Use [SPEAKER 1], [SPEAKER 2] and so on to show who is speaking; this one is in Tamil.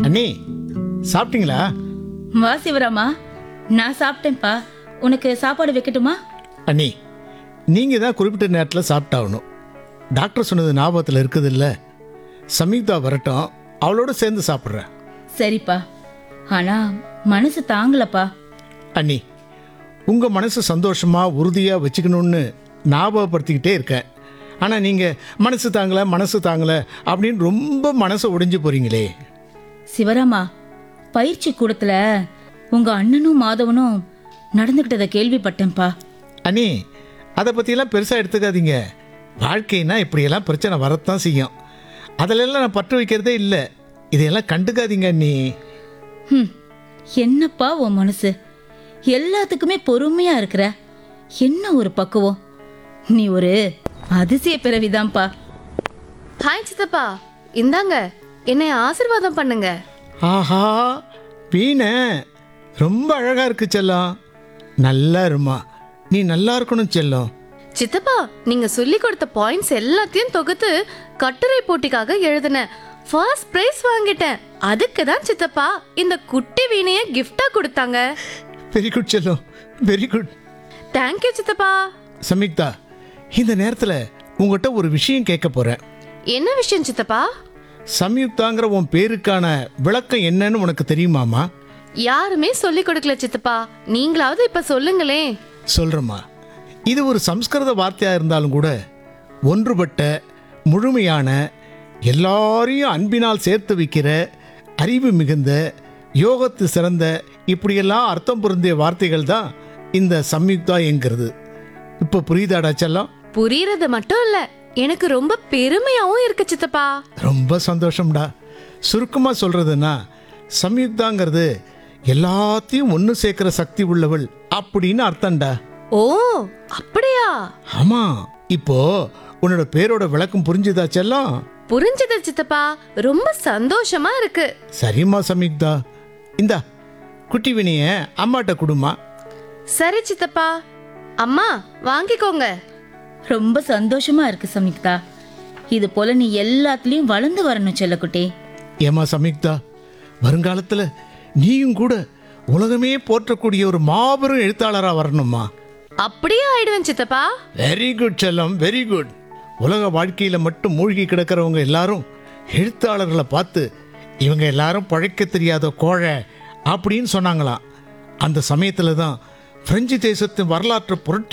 [SPEAKER 1] அண்ணி சாப்பிட்டீங்களா
[SPEAKER 2] வா சிவராமா நான் சாப்பிட்டேன்ப்பா உனக்கு சாப்பாடு வைக்கட்டுமா
[SPEAKER 1] அண்ணி நீங்கள் தான் குறிப்பிட்ட நேரத்தில் சாப்பிட்டாகணும் டாக்டர் சொன்னது ஞாபகத்தில் இருக்குது இல்லை சமீக்தா வரட்டும் அவளோட சேர்ந்து சாப்பிட்றேன்
[SPEAKER 2] சரிப்பா ஆனா மனசு தாங்கலப்பா
[SPEAKER 1] அண்ணி உங்கள் மனசு சந்தோஷமாக உறுதியாக வச்சுக்கணும்னு ஞாபகப்படுத்திக்கிட்டே இருக்கேன் ஆனால் நீங்கள் மனசு தாங்கலை மனசு தாங்கலை அப்படின்னு ரொம்ப மனசை ஒடிஞ்சு போகிறீங்களே
[SPEAKER 2] சிவராமா பயிற்சி கூடத்துல உங்க அண்ணனும் மாதவனும் நடந்துக்கிட்டதை கேள்விப்பட்டேன்ப்பா
[SPEAKER 1] அண்ணி அதை பற்றியெல்லாம் பெருசாக எடுத்துக்காதீங்க வாழ்க்கைனா இப்படியெல்லாம் பிரச்சனை வரத்தான் செய்யும் அதிலெல்லாம் நான் பற்று வைக்கிறதே இல்லை இதையெல்லாம் கண்டுக்காதீங்க அண்ணி
[SPEAKER 2] ஹம், என்னப்பா உன் மனசு எல்லாத்துக்குமே பொறுமையா இருக்கிற என்ன ஒரு பக்குவம் நீ ஒரு அதிசய பிறவிதான்ப்பா
[SPEAKER 3] ஹாய் சித்தப்பா இந்தாங்க என்னை ஆசீர்வாதம் பண்ணுங்க
[SPEAKER 1] ஆஹா வீணை ரொம்ப அழகாக இருக்கு செல்லம் நல்லா இருமா நீ நல்லா இருக்கணும் செல்லம்
[SPEAKER 3] சித்தப்பா நீங்க சொல்லி கொடுத்த பாயிண்ட்ஸ் எல்லாத்தையும் தொகுத்து கட்டுரை போட்டிக்காக எழுதினேன் ஃபர்ஸ்ட் பிரைஸ் வாங்கிட்டேன் அதுக்கு தான் சித்தப்பா இந்த குட்டி வீணைய கிஃப்டா கொடுத்தாங்க
[SPEAKER 1] வெரி குட் செல்லம் வெரி குட்
[SPEAKER 3] தேங்க்யூ சித்தப்பா
[SPEAKER 1] சமிக்தா இந்த நேரத்தில் உங்ககிட்ட ஒரு விஷயம் கேட்க போகிறேன்
[SPEAKER 3] என்ன விஷயம் சித்தப்பா
[SPEAKER 1] சம்யுக்தாங்கிற உன் பேருக்கான விளக்கம் என்னன்னு உனக்கு தெரியுமாமா
[SPEAKER 3] யாருமே சொல்லி கொடுக்கல சித்தப்பா நீங்களாவது இப்ப சொல்லுங்களே
[SPEAKER 1] சொல்கிறேம்மா இது ஒரு சம்ஸ்கிருத வார்த்தையாக இருந்தாலும் கூட ஒன்றுபட்ட முழுமையான எல்லாரையும் அன்பினால் சேர்த்து வைக்கிற அறிவு மிகுந்த யோகத்து சிறந்த இப்படியெல்லாம் அர்த்தம் பொருந்திய வார்த்தைகள் தான் இந்த சம்யுக்தா என்கிறது இப்போ புரியுதாடா செல்லம்
[SPEAKER 3] புரியறது மட்டும் இல்ல எனக்கு ரொம்ப பெருமையாவும் இருக்கு சித்தப்பா
[SPEAKER 1] ரொம்ப சந்தோஷம்டா சுருக்கமாக சொல்கிறதுன்னா சம்யுக்தாங்கிறது எல்லாத்தையும் ஒன்று சேர்க்குற சக்தி உள்ளவள் அப்படின்னு அர்த்தம்டா
[SPEAKER 3] ஓ அப்படியா
[SPEAKER 1] ஆமா இப்போ உன்னோட பேரோட விளக்கம் புரிஞ்சுதா செல்லம்
[SPEAKER 3] புரிஞ்சது சித்தப்பா ரொம்ப சந்தோஷமா இருக்கு
[SPEAKER 1] சரிம்மா சமிக்தா இந்தா குட்டி வினிய அம்மாட்ட கொடுமா
[SPEAKER 3] சரி சித்தப்பா அம்மா வாங்கிக்கோங்க
[SPEAKER 2] ரொம்ப சந்தோஷமா இருக்கு சமிக்தா இது போல நீ எல்லாத்துலயும் வளர்ந்து வரணும் செல்லக்குட்டி
[SPEAKER 1] ஏமா சமிக்தா வருங்காலத்துல நீயும் கூட உலகமே போற்றக்கூடிய ஒரு மாபெரும் எழுத்தாளரா வரணுமா
[SPEAKER 3] அப்படியே ஆயிடுவேன் சித்தப்பா
[SPEAKER 1] வெரி குட் செல்லம் வெரி குட் உலக வாழ்க்கையில மட்டும் மூழ்கி கிடக்கிறவங்க எல்லாரும் எழுத்தாளர்களை பார்த்து இவங்க எல்லாரும் பழைக்க தெரியாத கோழை அப்படின்னு சொன்னாங்களாம் அந்த சமயத்துல தான் பிரெஞ்சு தேசத்தின் வரலாற்றை புரட்டி